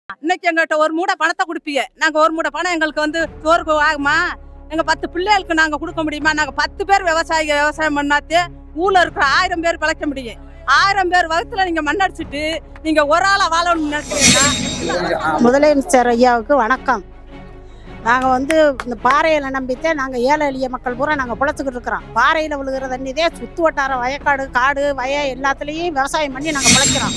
இன்னைக்கு எங்கள்கிட்ட ஒரு மூடை பணத்தை கொடுப்பீங்க நாங்க ஒரு மூடை பணம் எங்களுக்கு வந்து சோறுக்கு ஆகுமா எங்க பத்து பிள்ளைகளுக்கு நாங்க கொடுக்க முடியுமா நாங்க பத்து பேர் விவசாயி விவசாயம் பண்ணாத்தே ஊர்ல இருக்கிற ஆயிரம் பேர் பிழைக்க முடியும் ஆயிரம் பேர் வகுத்துல நீங்க மண்ணடிச்சிட்டு நீங்க ஒரு ஆளா வாழணும்னு நினைக்கிறீங்கன்னா முதலமைச்சர் ஐயாவுக்கு வணக்கம் நாங்கள் வந்து இந்த பாறையில் நம்பித்தான் நாங்கள் ஏழை எளிய மக்கள் பூரா நாங்கள் பிழைச்சிக்கிட்டு இருக்கிறோம் பாறையில் விழுகிற தண்ணிதே சுற்று வட்டார வயக்காடு காடு வய எல்லாத்துலேயும் விவசாயம் பண்ணி நாங்கள் பிழைக்கிறோம்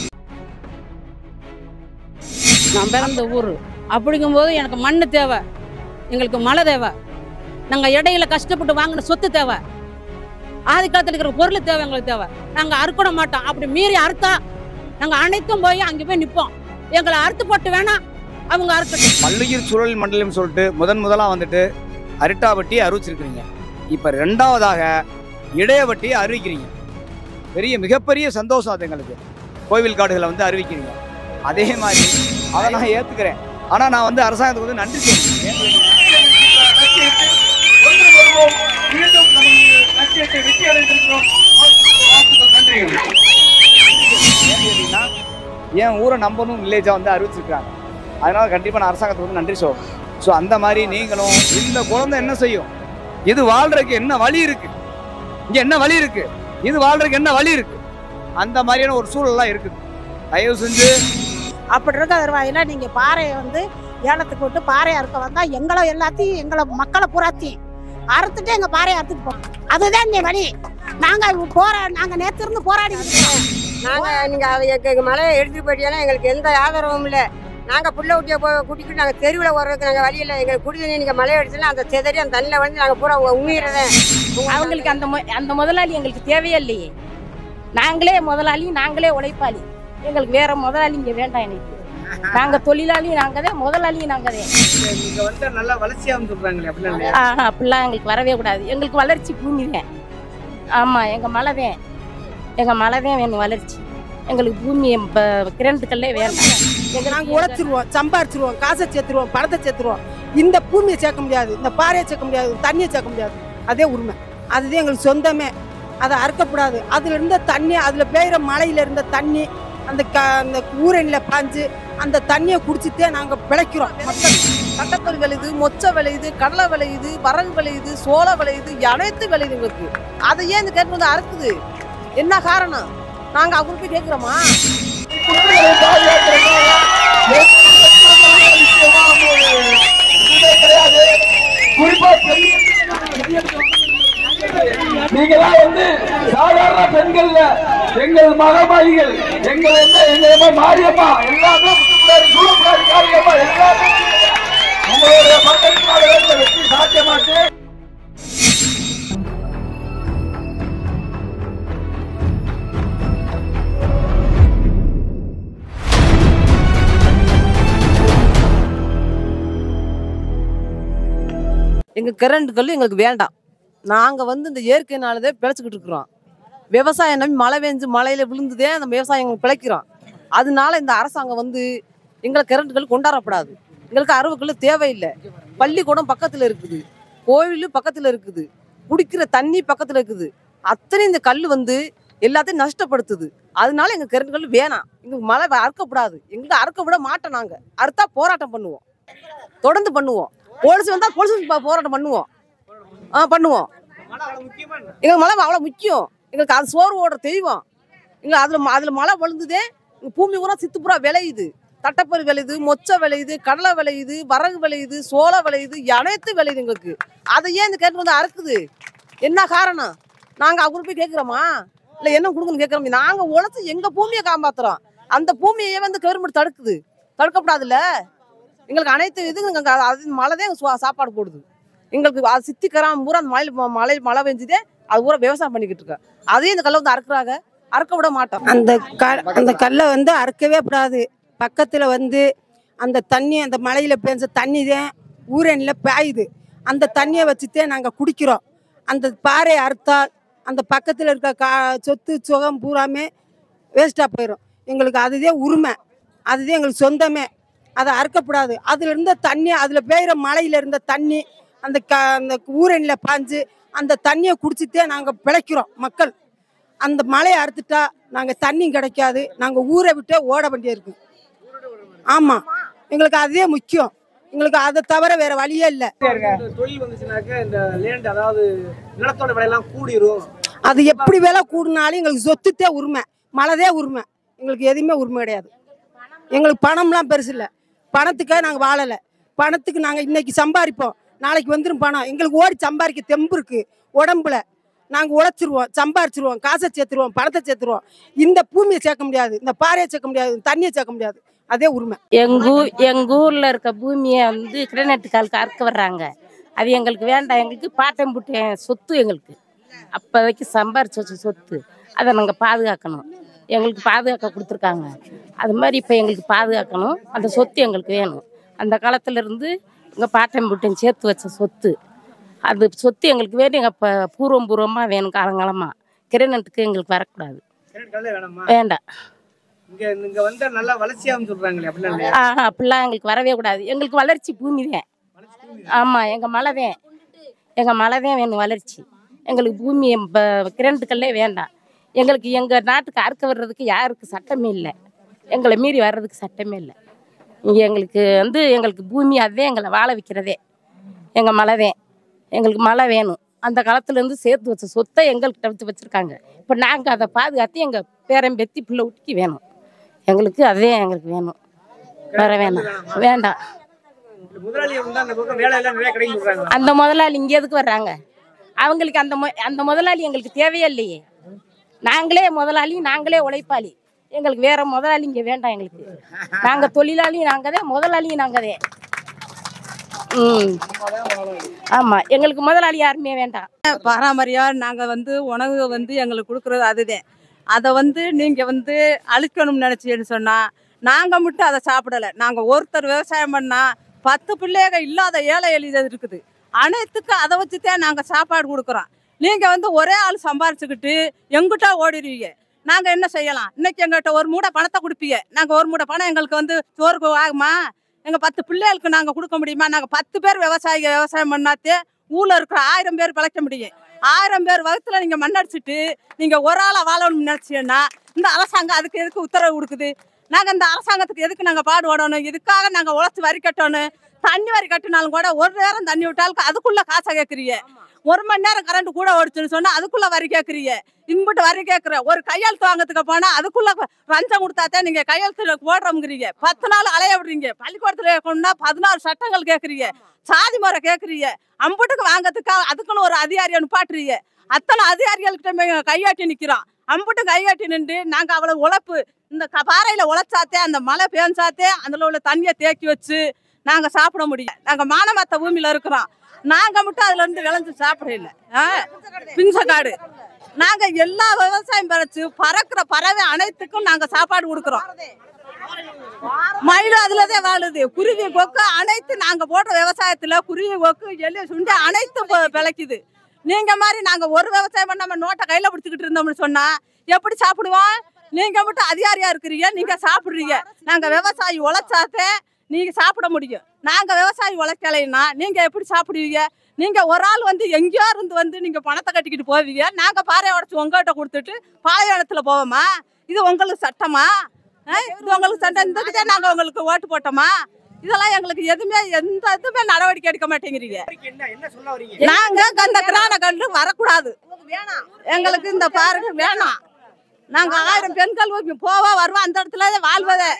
நான் பிறந்த ஊர் அப்படிங்கும்போது எனக்கு மண் தேவை எங்களுக்கு மழை தேவை நாங்கள் இடையில கஷ்டப்பட்டு வாங்கின சொத்து தேவை ஆதி காலத்தில் இருக்கிற பொருள் தேவை எங்களுக்கு தேவை நாங்கள் அறுக்கிட மாட்டோம் அப்படி மீறி அறுத்தா நாங்கள் அனைத்தும் போய் அங்கே போய் நிற்போம் எங்களை அறுத்து போட்டு வேணா அவங்க அறுக்கட்டும் மல்லுயிர் சூழல் மண்டலம் சொல்லிட்டு முதன் முதலாக வந்துட்டு அரிட்டாவட்டி அறிவிச்சிருக்கிறீங்க இப்போ ரெண்டாவதாக இடையவட்டியை அறிவிக்கிறீங்க பெரிய மிகப்பெரிய சந்தோஷம் அது எங்களுக்கு கோவில் காடுகளை வந்து அறிவிக்கிறீங்க அதே மாதிரி அதை நான் ஏற்றுக்கிறேன் ஆனால் நான் வந்து அரசாங்கத்துக்கு வந்து நன்றி சொல்றேன் ஒன்று வருவோம் மீண்டும் நமது லட்சியத்தை வெற்றி அடைந்திருக்கிறோம் வாழ்த்துக்கள் நன்றிகள் ஏன்னு கேட்டீங்கன்னா என் ஊரை நம்பணும் வில்லேஜாக வந்து அறிவிச்சிருக்காங்க அதனால கண்டிப்பாக நான் அரசாங்கத்துக்கு வந்து நன்றி சொல்றேன் ஸோ அந்த மாதிரி நீங்களும் இந்த குழந்தை என்ன செய்யும் இது வாழ்றதுக்கு என்ன வழி இருக்கு இங்க என்ன வழி இருக்கு இது வாழ்றதுக்கு என்ன வழி இருக்கு அந்த மாதிரியான ஒரு சூழல்லாம் இருக்குது தயவு செஞ்சு அப்படி இருக்க தருவாயில நீங்கள் பாறையை வந்து ஏலத்துக்கு விட்டு பாறை அறுக்க வந்தால் எங்களை எல்லாத்தையும் எங்களை மக்களை பூராத்தையும் அறுத்துட்டு எங்கள் பாறையை அறுத்துட்டு போகும் அதுதான் இந்த வழி நாங்கள் போரா நாங்கள் நேற்று இருந்து போராடிக்கிட்டு இருக்கோம் நாங்க நீங்க அதை எங்க எங்க மலையை எடுத்துட்டு போயிட்டீங்கன்னா எங்களுக்கு எந்த ஆதரவும் இல்லை நாங்க புள்ள ஊட்டிய போய் கூட்டிக்கிட்டு நாங்க தெருவில் வர்றதுக்கு நாங்க வழி இல்லை எங்களுக்கு குடி தண்ணி நீங்க மலையை எடுத்துனா அந்த செதறி அந்த தண்ணியில வந்து நாங்க பூரா உங்க உண்மையிறதே அவங்களுக்கு அந்த மு- அந்த முதலாளி எங்களுக்கு தேவையே இல்லையே நாங்களே முதலாளி நாங்களே உழைப்பாளி எங்களுக்கு வேற முதலாளி இங்க வேண்டாம் எனக்கு நாங்க தொழிலாளி நாங்க தான் முதலாளி நாங்க தான் நீங்க வந்து நல்லா வளர்ச்சியாகும் சொல்றாங்களே அப்படின்னா ஆஹா அப்படிலாம் எங்களுக்கு வரவே கூடாது எங்களுக்கு வளர்ச்சி பூமி தான் ஆமா எங்க மலை தான் எங்க மலை தான் வேணும் வளர்ச்சி எங்களுக்கு பூமி இப்போ கிரண்டுக்கல்லே வேண்டாம் நாங்கள் எங்களுக்கு உழைச்சிருவோம் சம்பாரிச்சிருவோம் காசை சேர்த்துருவோம் பணத்தை சேர்த்துருவோம் இந்த பூமியை சேர்க்க முடியாது இந்த பாறையை சேர்க்க முடியாது தண்ணியை சேர்க்க முடியாது அதே உரிமை அதுதான் எங்களுக்கு சொந்தமே அதை அறுக்கக்கூடாது அதில் இருந்த தண்ணி அதில் பெய்கிற மழையில இருந்த தண்ணி அந்த க அந்த ஊரணியில் பாஞ்சு அந்த தண்ணியை குடிச்சிட்டே நாங்கள் பிழைக்கிறோம் மக்கள் தட்டப்பயிர் விளையுது மொச்சை விளையுது கடலை விளையுது வரகு விளையுது சோளம் விளையுது அனைத்து விளையுது எங்களுக்கு அதை ஏன் இந்த கேட்டு வந்து அறுக்குது என்ன காரணம் நாங்க அவங்களுக்கு போய் கேட்கிறோமா குழந்தைகளை பாதுகாக்கிறதுக்காக நிச்சயமான ஒரு இதுவே கிடையாது குறிப்பா பெண்கள் நீங்களாம் வந்து சாதாரண பெண்கள்ல எங்கள் மகமாயிகள் எங்கள் என்ன எங்க மாரியம்மா எல்லாமே முத்துக்குடாரி சூழக்குடாரி காரியம்மா எல்லாமே உங்களுடைய மக்களுக்காக இந்த வெற்றி சாத்தியமாச்சு எங்க கரண்ட் கல் எங்களுக்கு வேண்டாம் நாங்க வந்து இந்த இயற்கையினாலதே பிழைச்சிக்கிட்டு இருக்கிறோம் விவசாயம் நம்பி மழை பெஞ்சு மழையில விழுந்துதே அந்த விவசாயம் எங்களுக்கு பிழைக்கிறோம் அதனால இந்த அரசாங்கம் வந்து எங்களை கரண்ட் கல் கொண்டாடப்படாது எங்களுக்கு அறுவக்கல் தேவையில்லை பள்ளிக்கூடம் பக்கத்துல இருக்குது கோவில் பக்கத்துல இருக்குது குடிக்கிற தண்ணி பக்கத்துல இருக்குது அத்தனை இந்த கல் வந்து எல்லாத்தையும் நஷ்டப்படுத்துது அதனால எங்க கரண்ட் கல் வேணாம் எங்களுக்கு மழை அறுக்கப்படாது எங்களுக்கு அறுக்க விட மாட்டோம் நாங்க அறுத்தா போராட்டம் பண்ணுவோம் தொடர்ந்து பண்ணுவோம் போலீஸ் வந்தா போலீஸ் ப- போராட்டம் பண்ணுவோம் ஆ பண்ணுவோம் எங்களுக்கு மழை அவ்வளோ முக்கியம் எங்களுக்கு அது சோறு ஓடுற தெய்வம் எங்களுக்கு அதில் அதில் மழை விழுந்துதே எங்கள் பூமி பூரா சித்து பூரா விளையுது தட்டப்பயிர் விளையுது மொச்சை விளையுது கடலை விளையுது வரகு விளையுது சோளம் விளையுது அனைத்து விளையுது எங்களுக்கு அதை ஏன் இந்த கேட்டு வந்து அறுக்குது என்ன காரணம் நாங்கள் அவங்க போய் கேட்குறோமா இல்லை என்ன கொடுக்கணும்னு கேட்குறோம் நாங்கள் உழைச்சி எங்கள் பூமியை காப்பாத்துறோம் அந்த பூமியை வந்து கவர்மெண்ட் தடுக்குது தடுக்கப்படாதுல்ல எங்களுக்கு அனைத்து இது எங்க அது மழை தான் எங்க சா- சாப்பாடு போடுது எங்களுக்கு அது சித்தி கிராமம் பூரா அந்த மழை மழை மழை பெஞ்சுதே அது பூரா விவசாயம் பண்ணிக்கிட்டு இருக்கேன் அதையும் இந்த கல்லை வந்து அறுக்குறாங்க அறுக்க விட மாட்டோம் அந்த க அந்த கல்லை வந்து அறுக்கவே கூடாது பக்கத்தில் வந்து அந்த தண்ணி அந்த மழையில் பெஞ்ச தண்ணி தான் ஊரணியில் பாயுது அந்த தண்ணியை வச்சுத்தே நாங்கள் குடிக்கிறோம் அந்த பாறையை அறுத்தால் அந்த பக்கத்தில் இருக்க கா சொத்து சுகம் பூராமே வேஸ்ட்டாக போயிடும் எங்களுக்கு அதுதான் உரிமை அதுதான் எங்களுக்கு சொந்தமே அதை அறுக்கப்படாது அதில் இருந்த தண்ணி அதில் பெய்கிற மழையில் இருந்த தண்ணி அந்த க அந்த ஊரணியில் பாஞ்சு அந்த தண்ணியை குடிச்சிட்டே நாங்கள் பிழைக்கிறோம் மக்கள் அந்த மழையை அறுத்துட்டா நாங்கள் தண்ணி கிடைக்காது நாங்கள் ஊரை விட்டே ஓட வேண்டிய இருக்கு ஆமாம் எங்களுக்கு அதே முக்கியம் எங்களுக்கு அதை தவிர வேற வழியே இல்லை இந்த தொழில் வந்துச்சுனாக்க இந்த லேண்ட் அதாவது நிலத்தோட விலையெல்லாம் கூடிரும் அது எப்படி விலை கூடினாலும் எங்களுக்கு சொத்துத்தே உரிமை மழைதே உரிமை எங்களுக்கு எதுவுமே உரிமை கிடையாது எங்களுக்கு பணம்லாம் பெருசு இல்லை பணத்துக்காக நாங்கள் வாழலை பணத்துக்கு நாங்கள் இன்னைக்கு சம்பாதிப்போம் நாளைக்கு வந்துடும் பணம் எங்களுக்கு ஓடி சம்பாதிக்க தெம்பு இருக்கு உடம்புல நாங்கள் உழைச்சிருவோம் சம்பாரிச்சிருவோம் காசை சேர்த்துருவோம் பணத்தை சேர்த்துருவோம் இந்த பூமியை சேர்க்க முடியாது இந்த பாறையை சேர்க்க முடியாது இந்த தண்ணியை சேர்க்க முடியாது அதே உரிமை எங்க ஊர் எங்க ஊர்ல இருக்க பூமியை வந்து கிரனட்டுக்காலுக்கு அறுக்க வர்றாங்க அது எங்களுக்கு வேண்டாம் எங்களுக்கு பாட்டம் புட்டேன் சொத்து எங்களுக்கு அப்போதைக்கு சம்பாரிச்சு வச்ச சொத்து அதை நாங்கள் பாதுகாக்கணும் எங்களுக்கு பாதுகாக்க கொடுத்துருக்காங்க அது மாதிரி இப்போ எங்களுக்கு பாதுகாக்கணும் அந்த சொத்து எங்களுக்கு வேணும் அந்த காலத்துல இருந்து எங்கள் பாட்டம் புட்டன் சேர்த்து வச்ச சொத்து அது சொத்து எங்களுக்கு வேணும் எங்கள் இப்போ பூர்வம் பூர்வமாக வேணும் காலங்காலமாக கிரனட்டுக்கு எங்களுக்கு வரக்கூடாது கிரெடிட் கார்டே வேணாமா வேண்டாம் இங்க இங்க வந்தா நல்லா வளர்ச்சியாகும் சொல்றாங்களே அப்படிலாம் இல்லையா ஆஹா அப்படிலாம் எங்களுக்கு வரவே கூடாது எங்களுக்கு வளர்ச்சி பூமி தான் ஆமாம் எங்கள் மலை தான் எங்கள் மலை தான் வேணும் வளர்ச்சி எங்களுக்கு பூமி இப்போ கிரண்டுக்கல்லே வேண்டாம் எங்களுக்கு எங்கள் நாட்டுக்கு அறுக்க வர்றதுக்கு யாருக்கு சட்டமே இல்லை எங்களை மீறி வர்றதுக்கு சட்டமே இல்லை இங்கே எங்களுக்கு வந்து எங்களுக்கு பூமி அதுதான் எங்களை வாழ வைக்கிறதே எங்கள் மலை தான் எங்களுக்கு மழை வேணும் அந்த காலத்துலேருந்து சேர்த்து வச்ச சொத்தை எங்கள்கிட்ட விட்டு வச்சுருக்காங்க இப்போ நாங்கள் அதை பாதுகாத்து எங்கள் பேரன் பெத்தி பிள்ளை ஊட்டிக்கு வேணும் எங்களுக்கு அதே எங்களுக்கு வேணும் வேற வேணாம் வேண்டாம் இந்த முதலாளி வந்து அந்த பக்கம் வேலை எல்லாம் நிறைய கிடைக்கும் சொல்றாங்க அந்த முதலாளி இங்கே எதுக்கு வர்றாங்க அவங்களுக்கு அந்த மொ- அந்த முதலாளி எங்களுக்கு தேவையே இல்லையே நாங்களே முதலாளி நாங்களே உழைப்பாளி எங்களுக்கு வேற முதலாளி இங்கே வேண்டாம் எங்களுக்கு நாங்கள் தொழிலாளி நாங்கள் தான் முதலாளி நாங்கள் தான் ம் ஆமாம் எங்களுக்கு முதலாளி யாருமே வேண்டாம் பாரம்பரியா நாங்க வந்து உணவு வந்து எங்களுக்கு கொடுக்கறது அதுதான் அதை வந்து நீங்க வந்து அழிக்கணும்னு நினைச்சீன்னு சொன்னா நாங்க மட்டும் அதை சாப்பிடல நாங்க ஒருத்தர் விவசாயம் பண்ணா பத்து பிள்ளைக இல்லாத ஏழை எளிது இருக்குது அனைத்துக்கும் அதை வச்சுதான் நாங்க சாப்பாடு கொடுக்குறோம் நீங்க வந்து ஒரே ஆள் சம்பாரிச்சுக்கிட்டு எங்கிட்ட ஓடிடுவீங்க நாங்க என்ன செய்யலாம் இன்னைக்கு எங்ககிட்ட ஒரு மூடை பணத்தை கொடுப்பீங்க நாங்க ஒரு மூடை பணம் எங்களுக்கு வந்து சோறுக்கு ஆகுமா எங்க பத்து பிள்ளைகளுக்கு நாங்க கொடுக்க முடியுமா நாங்க பத்து பேர் விவசாயி விவசாயம் பண்ணாத்தே ஊர்ல இருக்கிற ஆயிரம் பேர் பிழைக்க முடியும் ஆயிரம் பேர் வகுத்துல நீங்க மண்ணடிச்சிட்டு நீங்க ஒரு ஆளா வாழணும்னு நினைச்சீங்கன்னா இந்த அரசாங்கம் அதுக்கு எதுக்கு உத்தரவு கொடுக்குது நாங்க இந்த அரசாங்கத்துக்கு எதுக்கு நாங்க பாடுபடணும் இதுக்காக நாங்க உழைச்சு வரி கட்டணும் தண்ணி வரி கட்டினாலும் கூட ஒரு நேரம் தண்ணி விட்டாலும் அதுக்குள்ள காசை கேட்குறீங்க ஒரு மணி நேரம் கரண்ட் கூட ஓடிச்சுன்னு சொன்னா அதுக்குள்ள வரி கேட்குறீங்க இன்புட்டு வரி கேட்குற ஒரு கையெழுத்து வாங்கறதுக்கு போனா அதுக்குள்ள லஞ்சம் கொடுத்தாதான் நீங்க கையெழுத்து போடுறோங்கிறீங்க பத்து நாள் அலைய விடுறீங்க பள்ளிக்கூடத்துல கொண்டா பதினாறு சட்டங்கள் கேட்குறீங்க சாதி முறை கேட்குறீங்க அம்புட்டுக்கு வாங்கறதுக்கு அதுக்குன்னு ஒரு அதிகாரியை நிப்பாட்டுறீங்க அத்தனை அதிகாரிகள்கிட்ட கையாட்டி நிக்கிறோம் அம்புட்டு கையாட்டி நின்று நாங்க அவ்வளவு உழைப்பு இந்த க- பாறையில உழைச்சாத்தே அந்த மழை பேஞ்சாத்தே அதுல உள்ள தண்ணியை தேக்கி வச்சு நாங்க சாப்பிட முடியும் நாங்க மானமத்த பூமியில இருக்கிறோம் நாங்க மட்டும் அதுல இருந்து விளைஞ்சு சாப்பிட இல்லை பிஞ்சக்காடு நாங்க எல்லா விவசாயம் பறிச்சு பறக்கிற பறவை அனைத்துக்கும் நாங்க சாப்பாடு கொடுக்குறோம் மயில் அதுலதான் வாழுது குருவி கொக்கு அனைத்து நாங்க போடுற விவசாயத்துல குருவி கொக்கு எலி சுண்டி அனைத்து ப- பிழைக்குது நீங்க மாதிரி நாங்க ஒரு விவசாயம் பண்ணாம நோட்டை கையில பிடிச்சிக்கிட்டு இருந்தோம்னு சொன்னா எப்படி சாப்பிடுவோம் நீங்க மட்டும் அதிகாரியா இருக்கிறீங்க நீங்க சாப்பிடுறீங்க நாங்க விவசாயி உழைச்சாத்தே நீங்க சாப்பிட முடியும் நாங்க விவசாயி உழைக்கலைன்னா நீங்க எப்படி சாப்பிடுவீங்க நீங்க ஒரு ஆள் வந்து எங்கேயோ இருந்து வந்து நீங்க பணத்தை கட்டிக்கிட்டு போவீங்க நாங்க பாறை உடச்சு உங்ககிட்ட கொடுத்துட்டு பாலைவனத்துல போவோமா இது உங்களுக்கு சட்டமா ஆ, இது உங்களுக்கு சட்டம் இந்த இதுக்கே நாங்க உங்களுக்கு ஓட்டு போட்டோமா இதெல்லாம் எங்களுக்கு எதுவுமே எந்த இதுவுமே நடவடிக்கை எடுக்க மாட்டேங்கிறீங்க என்ன என்ன சொல்ல வரீங்க நாங்க அந்த கிரான கண்டு வரக்கூடாது எங்களுக்கு இந்த பாருங்க வேணாம் நாங்க ஆயிரம் பெண்கள் போவா வருவோம் அந்த இடத்துல வாழ்வதே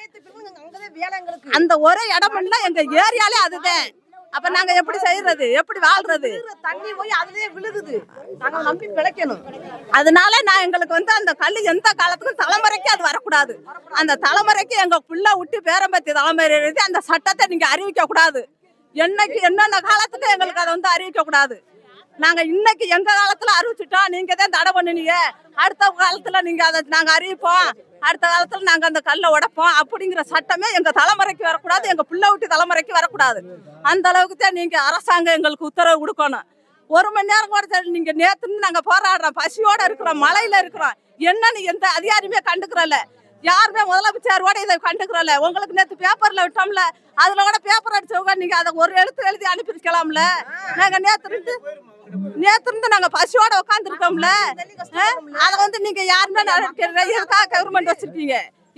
அந்த ஒரே இடம் இல்ல எங்க ஏரியாலே அதுதான் அப்ப நாங்க எப்படி செய்யறது எப்படி வாழ்றது தண்ணி போய் அதுலயே விழுகுது நாங்க நம்பி பிழைக்கணும் அதனால நான் எங்களுக்கு வந்து அந்த கல் எந்த காலத்துக்கும் தலைமுறைக்கு அது வரக்கூடாது அந்த தலைமுறைக்கு எங்க புள்ள விட்டு பேரம்பத்தி தலைமுறை எழுதி அந்த சட்டத்தை நீங்க அறிவிக்க கூடாது என்னைக்கு என்னென்ன காலத்துக்கு எங்களுக்கு அதை வந்து அறிவிக்க கூடாது நாங்க இன்னைக்கு எங்க காலத்துல அறிவிச்சிட்டோம் நீங்க தான் தடை பண்ணுனீங்க அடுத்த காலத்துல நீங்க அதை நாங்க அறிவிப்போம் அடுத்த காலத்துல நாங்க அந்த கல்லை உடைப்போம் அப்படிங்கிற சட்டமே எங்க தலைமுறைக்கு வரக்கூடாது எங்க பிள்ளை விட்டு தலைமுறைக்கு வரக்கூடாது அந்த அளவுக்கு தான் நீங்க அரசாங்கம் எங்களுக்கு உத்தரவு கொடுக்கணும் ஒரு மணி நேரம் கூட சரி, நீங்க நேத்துன்னு நாங்க போராடுறோம் பசியோட இருக்கிறோம் மலையில இருக்கிறோம் என்னன்னு எந்த அதிகாரியுமே கண்டுக்கிறல யாருமே முதலமைச்சரோட இதை கண்டுக்கிறல உங்களுக்கு நேத்து பேப்பர்ல விட்டோம்ல அதுல கூட பேப்பர் அடிச்சவங்க நீங்க அதை ஒரு எழுத்து எழுதி அனுப்பியிருக்கலாம்ல நாங்க நேத்து இருந்து நேத்து இருந்து நாங்க பசியோட உட்காந்துருக்கோம்ல அதை வந்து நீங்க யாருமே நடக்கிறது எதுக்காக கவர்மெண்ட் வச்சிருக்கீங்க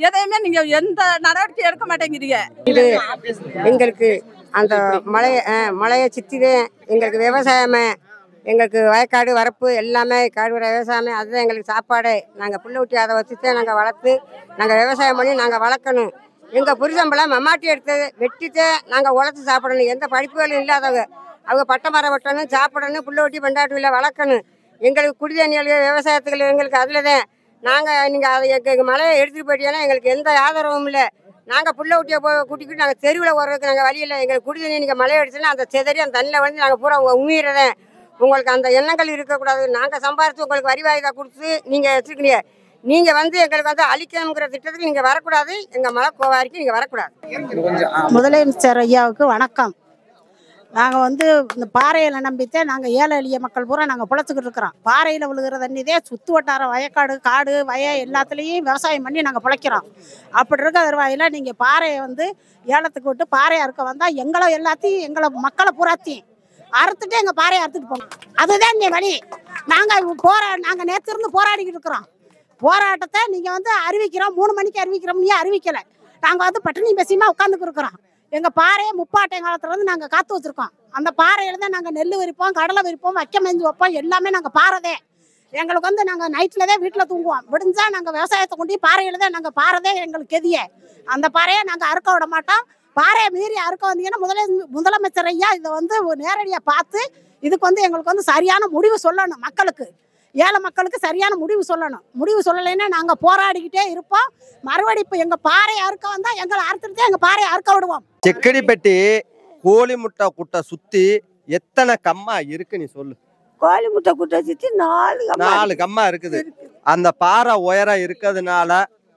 எதையுமே நீங்க எந்த நடவடிக்கை எடுக்க மாட்டேங்கிறீங்க இது எங்களுக்கு அந்த மலையை மலையை சுற்றிதான் எங்களுக்கு விவசாயமே எங்களுக்கு வயக்காடு வரப்பு எல்லாமே காடு விவசாயமே அதுதான் எங்களுக்கு சாப்பாடு நாங்கள் புள்ள ஊட்டி அதை வச்சுதான் நாங்கள் வளர்த்து நாங்கள் விவசாயம் பண்ணி நாங்கள் வளர்க்கணும் எங்கள் புருஷம்பளம் மம்மாட்டி எடுத்து வெட்டிட்டு நாங்கள் உழைச்சி சாப்பிடணும் எந்த படிப்புகளும் இல்லாதவங்க அவங்க பட்டை மரம் வெட்டணும் சாப்பிடணும் புள்ள ஊட்டி பெண்டாட்டியில் வளர்க்கணும் எங்களுக்கு குடி தண்ணிகள் விவசாயத்துக்கு எங்களுக்கு அதில் தான் நாங்கள் நீங்கள் அதை எங்கள் மலையை எடுத்துகிட்டு போயிட்டீங்கன்னா எங்களுக்கு எந்த ஆதரவும் இல்லை நாங்கள் புள்ள ஊட்டியை போய் கூட்டிக்கிட்டு நாங்கள் தெருவில் வர்றதுக்கு நாங்கள் வழி இல்லை எங்களுக்கு குடி தண்ணி நீங்கள் மலையை அடிச்சுன்னா அந்த செதறி அந்த தண்ணியில் வந்து நாங்கள் பூரா உங்கள் உயிரதேன் உங்களுக்கு அந்த எண்ணங்கள் இருக்கக்கூடாது நாங்கள் சம்பாரித்து உங்களுக்கு வரி வாய்தா கொடுத்து நீங்கள் வச்சுருக்கீங்க நீங்கள் வந்து எங்களுக்கு வந்து அழிக்கணுங்கிற திட்டத்துக்கு நீங்கள் வரக்கூடாது எங்கள் மலை கோவாரிக்கு நீங்கள் வரக்கூடாது கொஞ்சம் ஆ, முதலமைச்சர் ஐயாவுக்கு வணக்கம் நாங்கள் வந்து இந்த பாறையில் நம்பித்தான் நாங்கள் ஏழை எளிய மக்கள் பூரா நாங்கள் பிழைச்சிக்கிட்டு இருக்கிறோம் பாறையில் விழுகிற தண்ணிதே சுற்று வட்டார வயக்காடு காடு வய எல்லாத்துலேயும் விவசாயம் பண்ணி நாங்கள் பிழைக்கிறோம் அப்படி இருக்க தருவாயில் நீங்கள் பாறையை வந்து ஏலத்துக்கு விட்டு பாறையை அறுக்க வந்தால் எங்களை எல்லாத்தையும் எங்களை மக்களை பூராத்தையும் அறுத்துட்டு எங்கள் பாறையை அறுத்துட்டு போகணும் அதுதான் இங்கே வழி நாங்கள் போரா நாங்கள் நேற்று இருந்து போராடிக்கிட்டு இருக்கிறோம் போராட்டத்தை நீங்கள் வந்து அறிவிக்கிறோம் மூணு மணிக்கு அறிவிக்கிறோம் நீ அறிவிக்கலை நாங்கள் வந்து பட்டினி பசியமா உட்காந்துக்கு இருக்கிறோம் எங்கள் பாறையை முப்பாட்டை காலத்துல இருந்து நாங்கள் காத்து வச்சிருக்கோம் அந்த பாறையில தான் நாங்கள் நெல் விரிப்போம் கடலை விரிப்போம் வைக்க மெஞ்சு வைப்போம் எல்லாமே நாங்கள் பாறதே எங்களுக்கு வந்து நாங்கள் நைட்டில் தான் வீட்டில் தூங்குவோம் விடிஞ்சா நாங்கள் விவசாயத்தை கொண்டு போய் பாறையில தான் நாங்கள் பாறதே எங்களுக்கு எதிய அந்த பாறையை நாங்கள் அறுக்க விட மாட்டோம் பாறையை மீறி அறுக்க வந்தீங்கன்னா முதல முதலமைச்சர் ஐயா இதை வந்து நேரடியாக பார்த்து இதுக்கு வந்து எங்களுக்கு வந்து சரியான முடிவு சொல்லணும் மக்களுக்கு ஏழை மக்களுக்கு சரியான முடிவு சொல்லணும் முடிவு சொல்லலைன்னா நாங்கள் போராடிக்கிட்டே இருப்போம் மறுபடி இப்போ எங்கள் பாறையை அறுக்க வந்தால் எங்களை அறுத்துட்டு எங்கள் பாறையை அறுக்க விடுவோம் செக்கடிப்பட்டி கோழி முட்டை குட்டை சுத்தி எத்தனை கம்மா இருக்கு நீ சொல்லு கோழி முட்டை குட்டை சுற்றி நாலு நாலு கம்மா இருக்குது அந்த பாறை உயரம் இருக்கிறதுனால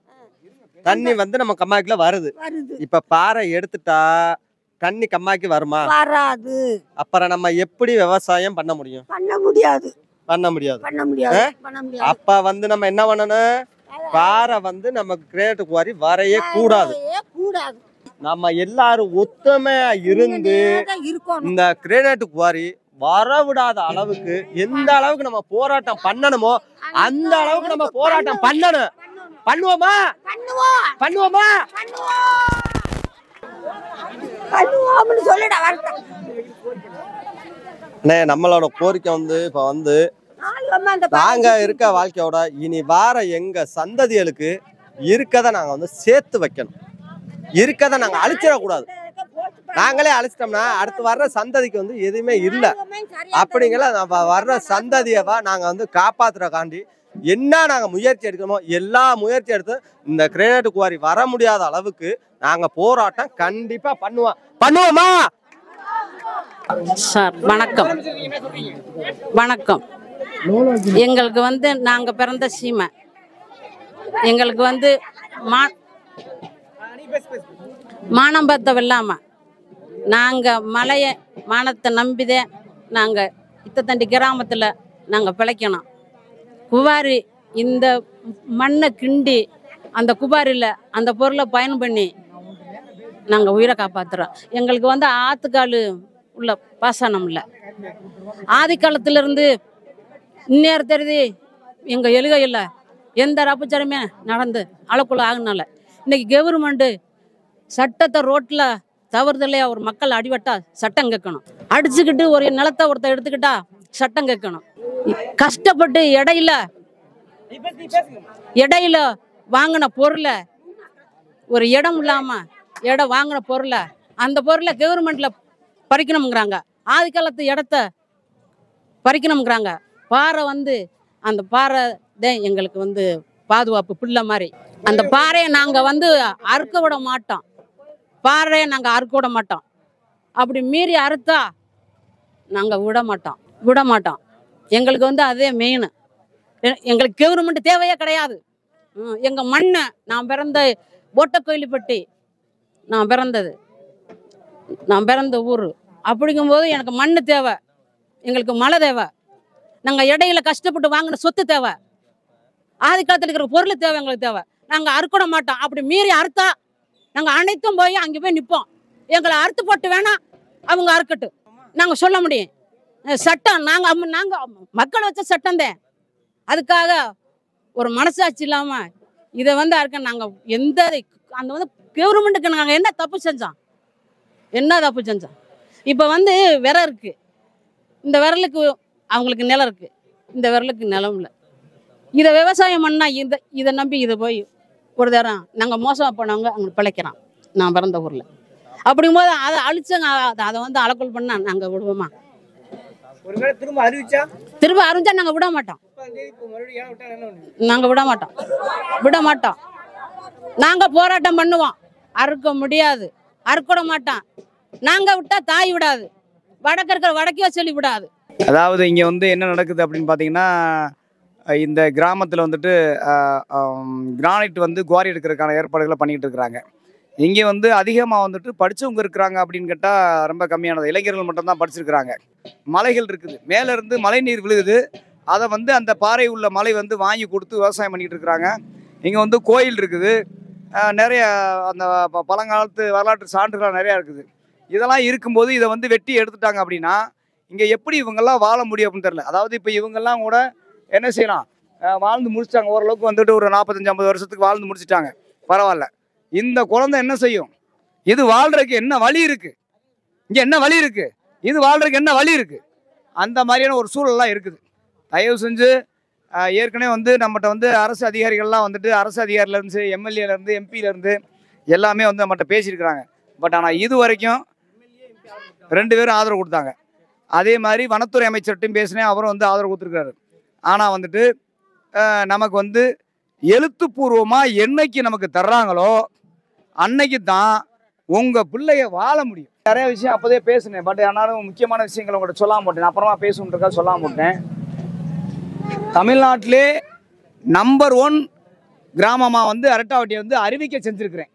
தண்ணி வந்து நம்ம கம்மாய்க்குள்ள வருது வருது இப்ப பாறை எடுத்துட்டா தண்ணி கம்மாய்க்கு வருமா வராது அப்புறம் நம்ம எப்படி விவசாயம் பண்ண முடியும் பண்ண முடியாது பண்ண முடியாது பண்ண முடியாது ஆ? பண்ண முடியாது அப்ப வந்து நம்ம என்ன பண்ணணும் பாறை வந்து நமக்கு கிரேட்டுக்கு வரி வரையே கூடாது வரவே கூடாது நம்ம எல்லாரும் ஒத்துமையா இருந்து தான் இருக்கணும் இந்த கிரேனைட் குவாரி வரவிடாத அளவுக்கு எந்த அளவுக்கு நம்ம போராட்டம் பண்ணணுமோ அந்த அளவுக்கு நம்ம போராட்டம் பண்ணணும் பண்ணுவோமா பண்ணுவோம் பண்ணுவோமா பண்ணுவோம்னு சொல்லிட வரட்டும் அண்ணே நம்மளோட கோரிக்கை வந்து இப்ப வந்து நாலு அம்மா அந்த நாங்க இருக்க வாழ்க்கையோட இனி வார எங்க சந்ததிகளுக்கு இருக்கதை நாங்க வந்து சேர்த்து வைக்கணும் இருக்கதை நாங்க அழிச்சிடக்கூடாது நாங்களே அழிச்சிட்டோம்னா அடுத்து வர்ற சந்ததிக்கு வந்து எதுவுமே இல்லை அப்படிங்கிற நம்ம வர்ற சந்ததியவா நாங்க வந்து காப்பாத்துறக்காண்டி என்ன நாங்க முயற்சி எடுக்கணுமோ எல்லா முயற்சி எடுத்து இந்த கிரேனைட் குவாரி வர முடியாத அளவுக்கு நாங்க போராட்டம் கண்டிப்பா பண்ணுவோம் பண்ணுவோமா சார் வணக்கம் வணக்கம் எங்களுக்கு வந்து நாங்க பிறந்த சீமை எங்களுக்கு வந்து மா மானம் பத்தம் இல்லாம நாங்க மலைய மானத்தை நம்பிதே நாங்க இத்தத்தண்டி கிராமத்துல நாங்க பிழைக்கணும் குவாரி இந்த மண்ணை கிண்டி அந்த குபாரியில் அந்த பொருளை பயன் பண்ணி நாங்கள் உயிரை காப்பாத்துறோம் எங்களுக்கு வந்து ஆத்துக்கால் உள்ள பாசனம் இல்லை ஆதி காலத்திலிருந்து இந்நேரம் தெரியுது எங்கள் எழுகையில் எந்த ரப்புச்சரமே நடந்து அளக்குள்ள ஆகுனால இன்னைக்கு கவர்மெண்ட்டு சட்டத்தை ரோட்டில் தவறுதலையா ஒரு மக்கள் அடிபட்டா சட்டம் கேட்கணும் அடிச்சுக்கிட்டு ஒரு நிலத்தை ஒருத்தர் எடுத்துக்கிட்டா சட்டம் கேட்கணும் கஷ்டப்பட்டு இடையில இடையில வாங்கின பொருளை ஒரு இடம் இல்லாம இடம் வாங்கின பொருளை அந்த பொருளை கவர்மெண்ட்ல பறிக்கணுங்கிறாங்க ஆதி காலத்து இடத்த பறிக்கணுங்கிறாங்க பாறை வந்து அந்த பாறை தான் எங்களுக்கு வந்து பாதுகாப்பு பிள்ளை மாதிரி அந்த பாறையை நாங்கள் வந்து அறுக்க விட மாட்டோம் பாறையை நாங்கள் அறுக்க விட மாட்டோம் அப்படி மீறி அறுத்தா நாங்கள் விட மாட்டோம் விட மாட்டோம் எங்களுக்கு வந்து அதே மெயின் எங்களுக்கு கவர்மெண்ட் தேவையே கிடையாது ம், எங்க மண்ணை நான் பிறந்த ஓட்டக்கோயிலிப்பட்டி நான் பிறந்தது நான் பிறந்த ஊர் அப்படிங்கும்போது எனக்கு மண் தேவை எங்களுக்கு மழை தேவை நாங்கள் இடையில கஷ்டப்பட்டு வாங்கின சொத்து தேவை ஆதி காலத்தில் இருக்கிற பொருள் தேவை எங்களுக்கு தேவை நாங்கள் அறுக்கிட மாட்டோம் அப்படி மீறி அறுத்தா நாங்கள் அனைத்தும் போய் அங்கே போய் நிற்போம் எங்களை அறுத்து போட்டு வேணா அவங்க அறுக்கட்டும் நாங்கள் சொல்ல முடியும் அஹ் சட்டம் நாங்கள் நாங்கள் மக்கள் வச்ச சட்டம் தான் அதுக்காக ஒரு மனசாட்சி இல்லாமல் இதை வந்து இருக்க நாங்கள் எந்த அந்த வந்து கவர்மெண்ட்டுக்கு நாங்கள் என்ன தப்பு செஞ்சோம் என்ன தப்பு செஞ்சோம் இப்போ வந்து விரை இருக்கு இந்த விரலுக்கு அவங்களுக்கு நிலம் இருக்கு இந்த விரலுக்கு நிலம் இல்லை இதை விவசாயம் பண்ணா இந்த இதை நம்பி இதை போய் ஒரு தரம் நாங்கள் மோசம் போனவங்க அங்கே பிழைக்கிறோம் நான் பிறந்த ஊரில் அப்படிங்கும்போது அதை அழிச்சங்க அதை- அதை வந்து அலக்கல் பண்ணால் நாங்கள் விடுவோமா ஒருவேளை திரும்ப அறிவிச்சா திரும்ப அறிஞ்சா நாங்கள் விட மாட்டோம் முப்பதாம் தேதி இப்போ மறுபடியும் ஏன் விட்டா என்ன பண்ணுவீங்க? நாங்கள் விட மாட்டோம் விட மாட்டோம் நாங்கள் போராட்டம் பண்ணுவோம் அறுக்க முடியாது அறுக்க மாட்டோம் நாங்கள் விட்டா தாய் விடாது வடக்கு இருக்கிற வடக்கே சொல்லி விடாது அதாவது இங்கே வந்து என்ன நடக்குது அப்படின்னு பார்த்தீங்கன்னா அஹ் இந்த கிராமத்தில் வந்துட்டு கிரானைட் வந்து குவாரி எடுக்கிறதுக்கான ஏற்பாடுகளை பண்ணிக்கிட்டு இருக்கிறாங்க இங்கே வந்து அதிகமாக வந்துட்டு படித்தவங்க இருக்கிறாங்க அப்படின்னு கேட்டால் ரொம்ப கம்மியானது இளைஞர்கள் மட்டும்தான் படிச்சிருக்கிறாங்க மலைகள் இருக்குது மேலே இருந்து மழை நீர் விழுகுது அதை வந்து அந்த பாறை உள்ள மலை வந்து வாங்கி கொடுத்து விவசாயம் பண்ணிக்கிட்டு இருக்கிறாங்க இங்கே வந்து கோயில் இருக்குது அஹ் நிறைய அந்த ப- பழங்காலத்து வரலாற்று சான்றுகள் நிறையா இருக்குது இதெல்லாம் இருக்கும்போது இதை வந்து வெட்டி எடுத்துட்டாங்க அப்படின்னா இங்கே எப்படி இவங்கெல்லாம் வாழ முடியும் அப்படின்னு தெரியல அதாவது இப்போ இவங்கெல்லாம் கூட என்ன செய்யலாம் அஹ் வாழ்ந்து முடிச்சிட்டாங்க ஓரளவுக்கு வந்துட்டு ஒரு நாற்பத்தஞ்சு ஐம்பது வருஷத்துக்கு வாழ்ந்து முடிச்சிட்டாங்க பரவாயில்ல இந்த குழந்தை என்ன செய்யும் இது வாழ்றதுக்கு என்ன வழி இருக்கு இங்கே என்ன வழி இருக்கு இது வாழ்றதுக்கு என்ன வழி இருக்கு அந்த மாதிரியான ஒரு சூழல்லாம் இருக்குது தயவு செஞ்சு அஹ், ஏற்கனவே வந்து நம்மகிட்ட வந்து அரசு அதிகாரிகள்லாம் வந்துட்டு அரசு அதிகாரிலேருந்து எம்எல்ஏலேருந்து எம்பியிலேருந்து எல்லாமே வந்து நம்மகிட்ட பேசியிருக்கிறாங்க பட் ஆனால் இது வரைக்கும் ரெண்டு பேரும் ஆதரவு கொடுத்தாங்க அதே மாதிரி வனத்துறை அமைச்சர்கிட்டையும் பேசினேன் அவரும் வந்து ஆதரவு கொடுத்துருக்காரு ஆனால் வந்துட்டு அஹ், நமக்கு வந்து எழுத்துப்பூர்வமாக என்னைக்கு நமக்கு தர்றாங்களோ அன்னைக்கு தான் உங்கள் பிள்ளைய வாழ முடியும் நிறைய விஷயம் அப்போதே பேசினேன் பட் ஆனாலும் முக்கியமான விஷயங்களை உங்கள்கிட்ட சொல்லாம போட்டேன் அப்புறமா பேசணுன்றக்கா சொல்லாம போட்டேன் தமிழ்நாட்டிலே நம்பர் ஒன் கிராமமாக வந்து அரட்டாவட்டியை வந்து அறிவிக்க செஞ்சுருக்கிறேன்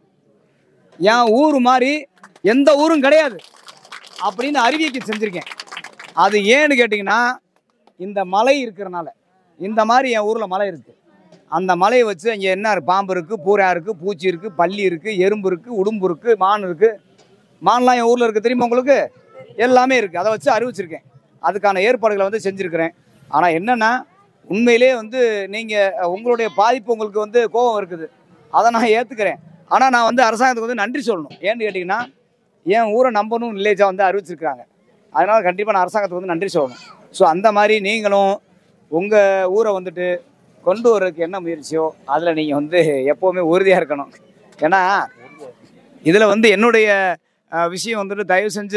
என் ஊர் மாதிரி எந்த ஊரும் கிடையாது அப்படின்னு அறிவிக்க செஞ்சுருக்கேன் அது ஏன்னு கேட்டிங்கன்னா இந்த மலை இருக்கிறனால இந்த மாதிரி என் ஊரில் மலை இருக்குது அந்த மலையை வச்சு அங்கே என்ன இருக்கு? பாம்பு இருக்குது பூரா இருக்குது பூச்சி இருக்குது பல்லி இருக்குது எறும்பு இருக்குது உடும்பு இருக்குது மான் இருக்குது மான்லாம் என் ஊரில் இருக்குது தெரியுமா உங்களுக்கு எல்லாமே இருக்குது அதை வச்சு அறிவிச்சிருக்கேன் அதுக்கான ஏற்பாடுகளை வந்து செஞ்சுருக்கிறேன் ஆனால் என்னென்னா உண்மையிலே வந்து நீங்கள் உங்களுடைய பாதிப்பு உங்களுக்கு வந்து கோபம் இருக்குது அதை நான் ஏற்றுக்கிறேன் ஆனால் நான் வந்து அரசாங்கத்துக்கு வந்து நன்றி சொல்லணும் ஏன்னு கேட்டிங்கன்னா என் ஊரை நம்பணும் வில்லேஜாக வந்து அறிவிச்சிருக்கிறாங்க அதனால் கண்டிப்பாக நான் அரசாங்கத்துக்கு வந்து நன்றி சொல்லணும் ஸோ அந்த மாதிரி நீங்களும் உங்கள் ஊரை வந்துட்டு கொண்டு வர்றதுக்கு என்ன முயற்சியோ அதில் நீங்கள் வந்து எப்போவுமே உறுதியாக இருக்கணும் ஏன்னா இதில் வந்து என்னுடைய அஹ், விஷயம் வந்துட்டு தயவு செஞ்சு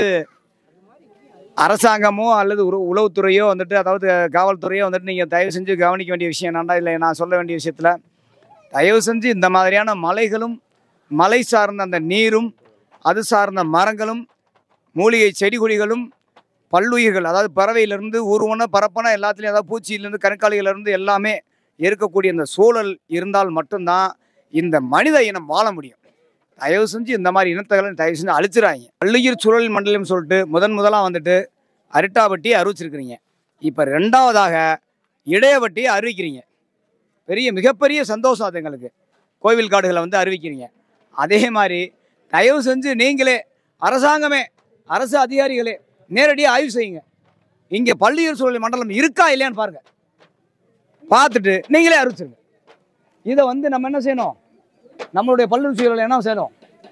அரசாங்கமோ அல்லது உற உளவுத்துறையோ வந்துட்டு அதாவது காவல்துறையோ வந்துட்டு நீங்கள் தயவு செஞ்சு கவனிக்க வேண்டிய விஷயம் என்னண்டா இல்லை நான் சொல்ல வேண்டிய விஷயத்தில் தயவு செஞ்சு இந்த மாதிரியான மலைகளும் மலை சார்ந்த அந்த நீரும் அது சார்ந்த மரங்களும் மூலிகை செடி கொடிகளும் பல்லுயிர்கள் அதாவது பறவையிலேருந்து ஊர்வன பரப்பன எல்லாத்துலேயும் அதாவது பூச்சியிலேருந்து கணுக்காலிகளிலேருந்து எல்லாமே இருக்கக்கூடிய இந்த சூழல் இருந்தால் மட்டும்தான் இந்த மனித இனம் வாழ முடியும் தயவு செஞ்சு இந்த மாதிரி இனத்தைகளை தயவு செஞ்சு அழிச்சிடாங்க பல்லுயிர் சூழல் மண்டலம் சொல்லிட்டு முதன் முதலாக வந்துட்டு அரிட்டாவட்டியை அறிவிச்சிருக்கிறீங்க இப்போ ரெண்டாவதாக இடையவட்டியை அறிவிக்கிறீங்க பெரிய மிகப்பெரிய சந்தோஷம் அது எங்களுக்கு கோவில் காடுகளை வந்து அறிவிக்கிறீங்க அதே மாதிரி தயவு செஞ்சு நீங்களே அரசாங்கமே அரசு அதிகாரிகளே நேரடியாக ஆய்வு செய்யுங்க இங்கே பள்ளியூர் சூழல் மண்டலம் இருக்கா இல்லையான்னு பாருங்க பார்த்துட்டு நீங்களே அறிவிச்சிருங்க இதை வந்து நம்ம என்ன செய்யணும் நம்மளுடைய பல்லுயிர் சூழல் என்ன செய்யணும்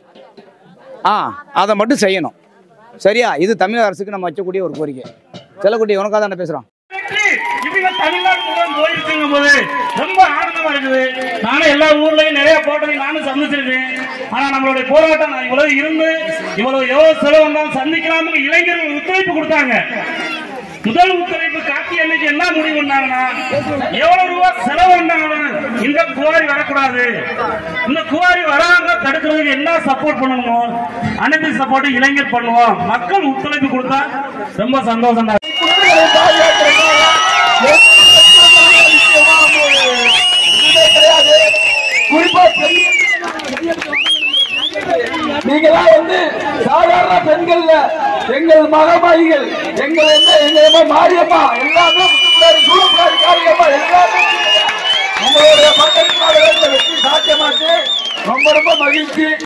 ஆ அதை மட்டும் செய்யணும் சரியா இது தமிழக அரசுக்கு நம்ம வைக்கக்கூடிய ஒரு கோரிக்கை செல்லக்குட்டி உனக்காக தானே பேசுகிறோம் இவங்க தமிழ்நாடு முழுவதும் போயிருக்குங்கும் போது ரொம்ப ஆனந்தமா இருக்குது நானும் எல்லா ஊர்லயும் நிறைய போட்டதை நானும் சந்திச்சிருக்கேன் ஆனா நம்மளுடைய போராட்டம் நான் இவ்வளவு இருந்து இவ்வளவு எவ்வளவு செலவு வந்தாலும் சந்திக்கலாம்னு இளைஞர்கள் ஒத்துழைப்பு கொடுத்தாங்க முதல் ஒத்துழைப்பு காட்டி அன்னைக்கு என்ன முடிவு பண்ணாங்கன்னா எவ்வளவு ரூபாய் செலவு பண்ணாலும் இந்த குவாரி வரக்கூடாது இந்த குவாரி வராம தடுக்கிறதுக்கு என்ன சப்போர்ட் பண்ணணுமோ அனைத்து சப்போர்ட்டும் இளைஞர் பண்ணுவோம் மக்கள் ஒத்துழைப்பு கொடுத்தா ரொம்ப சந்தோஷம் தான் குறிப்பா நீங்களாம் வந்து சாதாரண பெண்கள்ல எங்கள் மகமாயிகள் எங்கள் என்ன எங்க மாரியம்மா எல்லாமே முத்துக்குடாரி, சூழக்குடாரி காளியம்மா எல்லாமே உங்களுடைய பக்கத்தில் வெற்றி சாத்தியமாச்சு ரொம்ப ரொம்ப மகிழ்ச்சி